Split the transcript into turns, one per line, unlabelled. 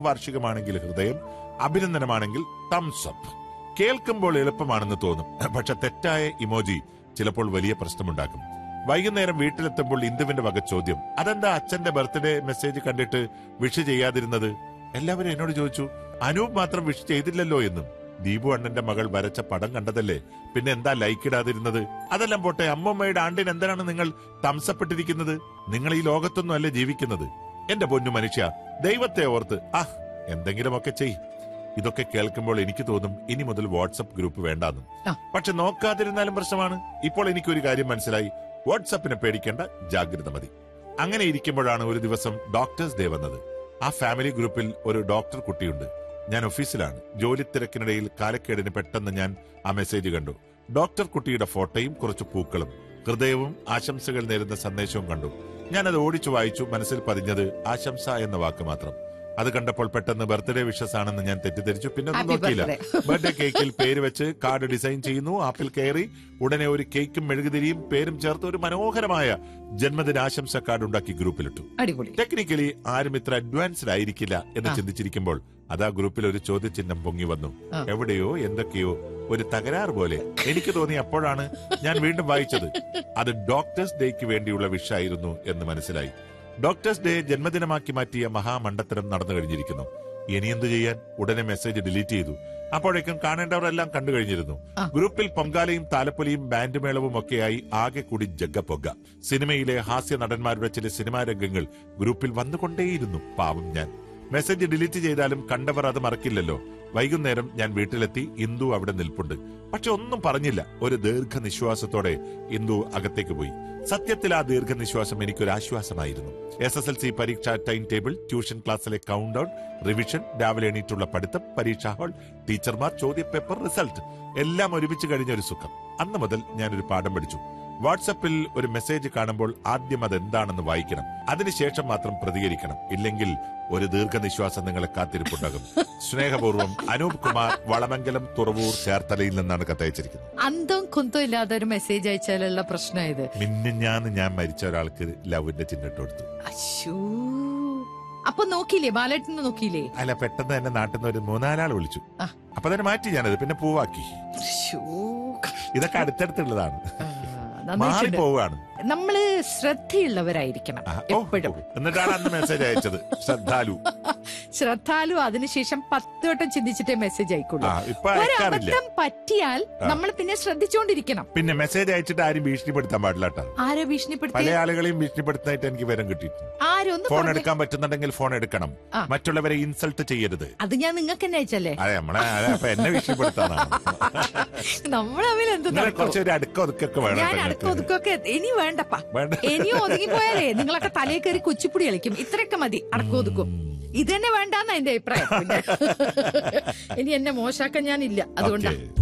വാർഷികമാണെങ്കിൽ ഹൃദയം അഭിനന്ദനമാണെങ്കിൽ thumbs up കേൾക്കുമ്പോൾ എളുപ്പമാണെന്ന് തോന്നും പക്ഷെ തെറ്റായ ഇമോജി ചിലപ്പോൾ വലിയ പ്രശ്നമുണ്ടാക്കും വൈകുന്നേരം വീട്ടിലെത്തുമ്പോൾ ഇന്ദുവിന്റെ വക ചോദ്യം അതെന്താ അച്ഛന്റെ ബർത്ത്ഡേ മെസ്സേജ് കണ്ടിട്ട് വിഷ് ചെയ്യാതിരുന്നത് എല്ലാവരും എന്നോട് ചോദിച്ചു അനൂപ് മാത്രം വിഷ് ചെയ്തില്ലല്ലോ എന്നും ദീപു അണ്ണന്റെ മകൾ വരച്ച പടം കണ്ടതല്ലേ പിന്നെ എന്താ ലൈക്ക് ഇടാതിരുന്നത് അതെല്ലാം പോട്ടെ അമ്മമ്മയുടെ ആണ്ടിന് എന്തിനാണ് നിങ്ങൾ തംസപ്പെട്ടിരിക്കുന്നത് നിങ്ങൾ ഈ ലോകത്തൊന്നും അല്ലേ ജീവിക്കുന്നത് എന്റെ പൊന്നു മനുഷ്യ ദൈവത്തെ ഓർത്ത് ആ എന്തെങ്കിലുമൊക്കെ ചെയ് ഇതൊക്കെ കേൾക്കുമ്പോൾ എനിക്ക് തോന്നും ഇനി മുതൽ വാട്സപ്പ് ഗ്രൂപ്പ് വേണ്ടാന്ന്
ആ.
പക്ഷെ നോക്കാതിരുന്നാലും പ്രശ്നമാണ് ഇപ്പോൾ എനിക്കൊരു കാര്യം മനസ്സിലായി വാട്സപ്പിനെ പേടിക്കേണ്ട ജാഗ്രത മതി അങ്ങനെ ഇരിക്കുമ്പോഴാണ് ഒരു ദിവസം ഡോക്ടേഴ്സ് ഡേ വന്നത് ആ ഫാമിലി ഗ്രൂപ്പിൽ ഒരു ഡോക്ടർ കുട്ടിയുണ്ട് ഞാൻ ഓഫീസിലാണ് ജോലി തിരക്കിനിടയിൽ കാലക്കേടിന് പെട്ടെന്ന് ഞാൻ ആ മെസ്സേജ് കണ്ടു ഡോക്ടർ കുട്ടിയുടെ ഫോട്ടോയും കുറച്ച് പൂക്കളും ഹൃദയവും ആശംസകൾ നേരുന്ന സന്ദേശവും കണ്ടു ഞാനത് ഓടിച്ചു വായിച്ചു മനസ്സിൽ പതിഞ്ഞത് ആശംസ എന്ന വാക്ക് മാത്രം അത് കണ്ടപ്പോൾ പെട്ടെന്ന് ബർത്ത്ഡേ വിഷസ് ആണെന്ന് ഞാൻ തെറ്റിദ്ധരിച്ചു പിന്നെ ഒന്നും
Happy
നോക്കിയില്ല
birthday.
ബർത്ത്ഡേ കേക്കിൽ പേര് വെച്ച് കാർഡ് ഡിസൈൻ ചെയ്യുന്നു ആപ്പിൽ കയറി ഉടനെ ഒരു കേക്കും മെഴുകുതിരിയും പേരും ചേർത്ത് ഒരു മനോഹരമായ ജന്മദിനാശംസ കാർഡ് ഉണ്ടാക്കി ഗ്രൂപ്പിലിട്ടു
അടിപൊളി
ടെക്നിക്കലി ആരും ഇത്ര അഡ്വാൻസ്ഡ് ആയിരിക്കില്ല എന്ന്
ആ.
ചിന്തിച്ചിരിക്കുമ്പോൾ അതാ ഗ്രൂപ്പിൽ ഒരു ചോദ്യചിഹ്നം പൊങ്ങി വന്നു
ആ.
എവിടെയോ എന്തൊക്കെയോ ഒരു തകരാറ് പോലെ എനിക്ക് തോന്നി അപ്പോഴാണ് ഞാൻ വീണ്ടും വായിച്ചത് അത് ഡോക്ടേഴ്സ് ഡേക്ക് വേണ്ടിയുള്ള വിഷായിരുന്നു എന്ന് മനസ്സിലായി ഡോക്ടേഴ്സ് ഡേ ജന്മദിനമാക്കി മാറ്റിയ മഹാമണ്ടത്തരം നടന്നു കഴിഞ്ഞിരിക്കുന്നു ഇനി എന്തു ചെയ്യാൻ ഉടനെ മെസ്സേജ് ഡിലീറ്റ് ചെയ്തു അപ്പോഴേക്കും കാണേണ്ടവരെല്ലാം കണ്ടു കഴിഞ്ഞിരുന്നു
ആ.
ഗ്രൂപ്പിൽ പൊങ്കാലയും താലപ്പൊലിയും ബാൻഡ് മേളവും ഒക്കെയായി ആകെ കൂടി ജഗ്ഗപ്പൊഗ്ഗ സിനിമയിലെ ഹാസ്യ നടന്മാരുടെ ചില സിനിമാ രംഗങ്ങൾ ഗ്രൂപ്പിൽ വന്നുകൊണ്ടേയിരുന്നു പാവം ഞാൻ മെസ്സേജ് ഡിലീറ്റ് ചെയ്താലും കണ്ടവർ അത് മറക്കില്ലല്ലോ വൈകുന്നേരം ഞാൻ വീട്ടിലെത്തി ഇന്ദു അവിടെ നിൽപ്പുണ്ട് പക്ഷെ ഒന്നും പറഞ്ഞില്ല ഒരു ദീർഘനിശ്വാസത്തോടെ ഇന്ദു അകത്തേക്ക് പോയി സത്യത്തിൽ ആ ദീർഘനിശ്വാസം എനിക്കൊരു ആശ്വാസമായിരുന്നു എസ് എസ് എൽ സി പരീക്ഷാ ടൈം ടേബിൾ ട്യൂഷൻ ക്ലാസ്സിലെ കൗണ്ട് ഡൗൺ റിവിഷൻ രാവിലെ എണീറ്റുള്ള പഠിത്തം പരീക്ഷാ ഹാൾ ടീച്ചർമാർ ചോദ്യപേപ്പർ റിസൾട്ട് എല്ലാം ഒരുമിച്ച് കഴിഞ്ഞ ഒരു സുഖം അന്ന് മുതൽ ഞാനൊരു പാഠം പഠിച്ചു വാട്സപ്പിൽ ഒരു മെസ്സേജ് കാണുമ്പോൾ ആദ്യം അത് എന്താണെന്ന് വായിക്കണം അതിനുശേഷം മാത്രം പ്രതികരിക്കണം ഇല്ലെങ്കിൽ ഒരു ദീർഘനിശ്വാസം നിങ്ങളെ കാത്തിരിപ്പുണ്ടാകും സ്നേഹപൂർവ്വം അനൂപ് കുമാർ വളമംഗലം തുറവൂർ ചേർത്തലയിൽ നിന്നാണ് കത്തയച്ചിരിക്കുന്നത്
അന്തം കുന്തം ഇല്ലാതെ ഒരു മെസ്സേജ് അയച്ചാലുള്ള പ്രശ്നം ഇത്
മിന്നിഞ്ഞാന്ന് ഞാൻ മരിച്ച ഒരാൾക്ക് ലവിന്റെ ചിഹ്നിട്ട് കൊടുത്തു
അശ്ശൂ. അപ്പൊ നോക്കിയില്ലേ ബാലേട്ടന് നോക്കിയില്ലേ
അല്ല പെട്ടെന്ന് തന്നെ നാട്ടിൽ നിന്ന് ഒരു മൂന്നാലാൾ വിളിച്ചു
ആ.
അപ്പൊ തന്നെ മാറ്റി ഞാനത് പിന്നെ പൂവാക്കി
അശ്ശൂ.
ഇതൊക്കെ അടുത്തടുത്തുള്ളതാണ്
ആ,
മാറി
നന്നായിട്ടുണ്ട്.
പോവുകയാണ്
നമ്മള് ശ്രദ്ധയുള്ളവരായിരിക്കണം
ആ, ഓ,
എപ്പോഴും
ഓ. എന്നിട്ടാണ് അന്ന് മെസ്സേജ് അയച്ചത് ശ്രദ്ധാലു
ശ്രദ്ധാലു അതിനുശേഷം പത്ത് വട്ടം ചിന്തിച്ചിട്ടേ മെസ്സേജ് അയക്കുള്ളൂ
ആ ഇപ്പൊ
ഒരു
അയക്കാറില്ല
അബദ്ധം പറ്റിയാൽ നമ്മൾ പിന്നെ ശ്രദ്ധിച്ചുകൊണ്ടിരിക്കണം
പിന്നെ മെസ്സേജ് അയച്ചിട്ട് ആരും ഭീഷണിപ്പെടുത്താൻ പാടില്ല കേട്ടോ
ആരെ
പല
ഭീഷണിപ്പെടുത്തി
ആളുകളെയും ഭീഷണിപ്പെടുത്താനായിട്ട് എനിക്ക് വിവരം കിട്ടിയിട്ടുണ്ട്
ആരൊന്ന്
ഫോൺ
പറഞ്ഞേ.
എടുക്കാൻ പറ്റുന്നുണ്ടെങ്കിൽ ഫോൺ എടുക്കണം
ആ.
മറ്റുള്ളവരെ ഇൻസൾട്ട് ചെയ്യരുത്
അത് ഞാൻ നിങ്ങൾക്ക് തന്നെ അയച്ചല്ലേ
അതെ നമ്മളെ അതെ, അപ്പൊ എന്നെ ഭീഷണിപ്പെടുത്താനാണ്
നമ്മൾ തമ്മിൽ എന്ത്
നിങ്ങളെ
നടക്കും?
കുറച്ച് ഒരു അടുക്ക ഒതുക്കൊക്കെ വേണം
ഞാൻ
കേട്ടോ
അടുക്ക
നിങ്ങൾക്ക്.
ഒതുക്കൊക്കെ ഇനി വേണ്ടപ്പാ
വേണ്ട
ഇനിയും ഒതുങ്ങിപ്പോയാലേ നിങ്ങളൊക്കെ തലയിൽ കയറി കുച്ചിപ്പുടി കളിക്കും ഇത്രയൊക്കെ മതി അടക്കം ഒതുക്കും ഇത് തന്നെ വേണ്ടാന്ന എന്റെ അഭിപ്രായം പിന്നെ ഇനി എന്നെ മോശാക്കാൻ ഞാനില്ല അതുകൊണ്ടാ
ഓക്കേ.